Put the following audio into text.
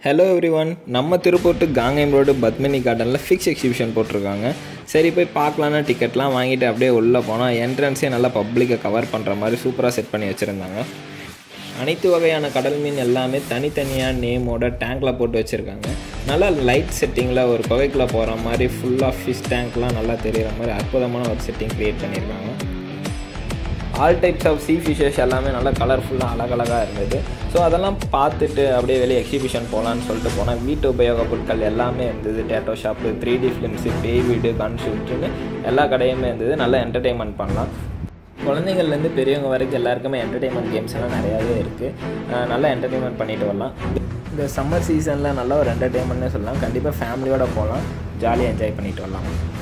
hello everyone நம்ம Tiruppur to Kangeyam road Padmini கார்டனில் fish exhibition போட்டிருக்காங்க சரி போய் பார்க்கலான்னா டிக்கெட்லாம் வாங்கிட்டு அப்படியே உள்ளே போனால் என்ட்ரன்ஸே நல்லா பப்ளிக்கை கவர் பண்ணுற மாதிரி சூப்பராக செட் பண்ணி வச்சுருந்தாங்க அனைத்து வகையான கடல் மீன் எல்லாமே தனித்தனியாக நேமோட டேங்க்கில் போட்டு வச்சுருக்காங்க நல்லா லைட் செட்டிங்கில் ஒரு குகைக்குள்ளே போகிற மாதிரி ஃபுல்லாக ஃபிஷ் டேங்க்லாம் நல்லா தெரிகிற மாதிரி அற்புதமான ஒரு செட்டிங் க்ரியேட் பண்ணியிருக்காங்க all types of sea fishes எல்லாமே நல்லா கலர்ஃபுல்லாக அழகழகாக இருந்தது ஸோ அதெல்லாம் பார்த்துட்டு அப்படியே வெளியே எக்ஸிபிஷன் போகலான்னு சொல்லிட்டு போனால் வீட்டு உபயோக பொருட்கள் எல்லாமே இருந்தது tattoo shop three D films பேய் வீடு கன் ஷூட்டுன்னு எல்லா கடையுமே இருந்தது நல்லா என்டர்டெயின்மெண்ட் பண்ணலாம் குழந்தைங்கள்லேருந்து பெரியவங்க வரைக்கும் எல்லாருக்குமே என்டர்டெயின்மெண்ட் கேம்ஸ் எல்லாம் நிறையாவே இருக்குது நல்லா என்டர்டெயின்மெண்ட் பண்ணிட்டு வரலாம் இந்த சம்மர் சீசனில் நல்ல ஒரு என்டர்டெயின்மெண்ட்னு சொல்லலாம் கண்டிப்பாக ஃபேமிலியோட போகலாம் ஜாலியாக என்ஜாய் பண்ணிட்டு வரலாம்